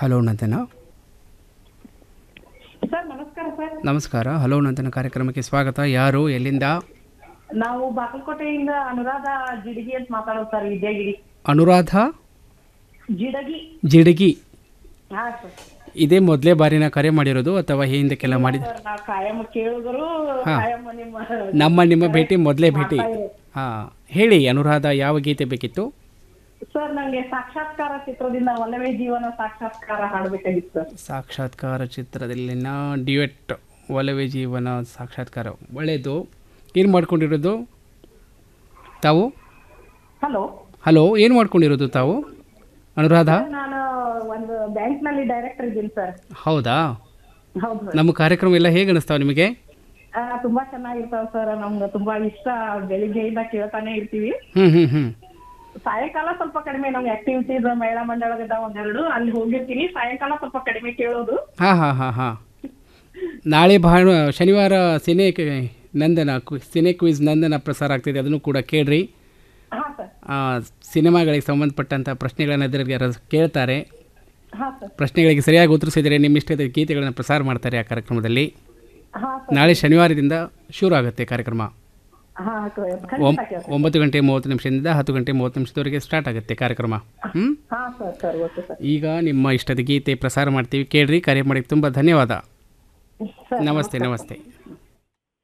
Hello Nandana sir ನಮಸ್ಕಾರ sir ನಮಸ್ಕಾರ hello Nandana ಕಾರ್ಯಕ್ರಮಕ್ಕೆ ಸ್ವಾಗತ ಯಾರು ಎಲ್ಲಿಂದ ನಾವು ಬಾಗಲಕೋಟೆಯಿಂದ ಅನುರಾಧ ಜಿಡಗಿ ಅಂತ ಮಾತಾಡೋದು ಸರ್ ವಿದ್ಯಾಗಿರಿ ಅನುರಾಧ ಜಿಡಗಿ ಜಿಡಗಿ ಹಾ ಸರ್ ಇದೇ ಮೊದಲೇ ಬಾರಿನ ಕರೆ ಮಾಡಿರೋದು ಅಥವಾ ಹಿಂದಕ್ಕೆಲ್ಲ ಮಾಡಿದ ಸರ್ ನಾವು ಕಾಯಂ ಕೇಳಿದ್ರು ಹಾ. ಕಾಯಂ ನಿಮ್ಮ ನಮ್ಮ ನಿಮ್ಮ ಭೇಟಿ ಮೊದಲೇ ಭೇಟಿ ಮಾಡ್ತಾ ಇರೋದು. ಹಾಂ ಹೇಳಿ ಅನುರಾಧ ಯಾವ ಗೀತೆ ಬೇಕಿತ್ತು ಸರ್ ನಂಗೆ ಸಾಕ್ಷಾತ್ಕಾರ ಚಿತ್ರದಿಂದ ಒಲವೇ ಜೀವನ ಸಾಕ್ಷಾತ್ಕಾರ ಹಾಡ್ಬೇಕಾಗಿತ್ತು ಸರ್ ಸಾಕ್ಷಾತ್ಕಾರ ಚಿತ್ರದಲ್ಲಿನ ಡ್ಯುಯೆಟ್ ಒಲವೇ ಜೀವನ ಸಾಕ್ಷಾತ್ಕಾರ ಒಳ್ಳೆಯದು ಏನು ಮಾಡ್ಕೊಂಡಿರೋದು ತಾವು ಹಲೋ ಹಲೋ ಏನು ಮಾಡ್ಕೊಂಡಿರೋದು ತಾವು ಅನುರಾಧ ನಾನು ಒಂದು ಬ್ಯಾಂಕ್ ನಲ್ಲಿ ಡೈರೆಕ್ಟರ್ ಇದ್ದೀನಿ ಸರ್ ಹೌದಾ ಹೌದು ಸರ್ ನಮ್ಮ ಕಾರ್ಯಕ್ರಮ ಎಲ್ಲ ಹೇಗೆ ಅನಿಸ್ತಾವೆ ನಿಮಗೆ ಆ, ತುಂಬಾ ಚೆನ್ನಾಗಿರ್ತಾವ ಸರ್ ನಮ್ಗೆ ತುಂಬಾ ಇಷ್ಟ ಬೆಳಿಗ್ಗೆಯಿಂದ ಕೇಳ್ತಾನೆ ಇರ್ತೀವಿ ಹ್ಞೂ ಹ್ಞೂ ಹ್ಞೂ ಸಾಯಂಕಾಲ ಸ್ವಲ್ಪ ಕಡಿಮೆ ನಮ್ಗೆ ಆಕ್ಟಿವಿಟೀಸ್ ಮಹಿಳಾ ಮಂಡಳದ ಒಂದೆರಡು ಅಲ್ಲಿ ಹೋಗಿರ್ತೀನಿ ಸಾಯಂಕಾಲ ಸ್ವಲ್ಪ ಕಡಿಮೆ ಕೇಳೋದು ಹಾಂ ಹಾಂ ಹಾಂ ಹಾಂ ನಾಳೆ ಭಾನು ಶನಿವಾರ ಸಿನೆ ಕ- ನಂದನ ಕ್ವಿ- ಸಿನೆ ಕ್ವಿಜ್ ನಂದನ ಪ್ರಸಾರ ಆಗ್ತಿದೆ ಅದನ್ನು ಕೂಡ ಕೇಳ್ರಿ ಹಾ ಸರ್ ಆ, ಸಿನಿಮಾಗಳಿಗೆ ಸಂಬಂಧಪಟ್ಟಂಥ ಪ್ರಶ್ನೆಗಳನ್ನು ಅದರಲ್ಲಿ ಯಾರು ಕೇಳ್ತಾರೆ ಹಾ ಸರ್ ಪ್ರಶ್ನೆಗಳಿಗೆ ಸರಿಯಾಗಿ ಉತ್ತರಿಸಿದರೆ ನಿಮ್ಮ ಇಷ್ಟದ ಗೀತೆಗಳನ್ನು ಪ್ರಸಾರ ಮಾಡ್ತಾರೆ ಆ ಕಾರ್ಯಕ್ರಮದಲ್ಲಿ ಹಾ ಸರ್ ನಾಳೆ ಶನಿವಾರದಿಂದ ಶುರು ಆಗುತ್ತೆ ಕಾರ್ಯಕ್ರಮ ಹಾ ಕ- ಒಂ- ಖಂಡಿತ ಕೇಳ್ತೀನಿ. ಒಂಬತ್ತು ಗಂಟೆ ಮೂವತ್ತು ನಿಮಿಷದಿಂದ ಹತ್ತು ಗಂಟೆ ಮೂವತ್ತು ನಿಮಿಷದವರೆಗೆ ಸ್ಟಾರ್ಟ್ ಆಗುತ್ತೆ ಕಾರ್ಯಕ್ರಮ ಹ್ಞೂ ಹಾ ಸರ್ ಸರ್ ಓಕೆ ಸರ್ ಈಗ ನಿಮ್ಮ ಇಷ್ಟದ ಗೀತೆ ಪ್ರಸಾರ ಮಾಡ್ತೀವಿ ಕೇಳ್ರಿ ಕರೆ ಮಾಡಿಕ್ಕೆ ತುಂಬ ಧನ್ಯವಾದ ಸರ್ ನಮಸ್ತೆ ನಮಸ್ತೆ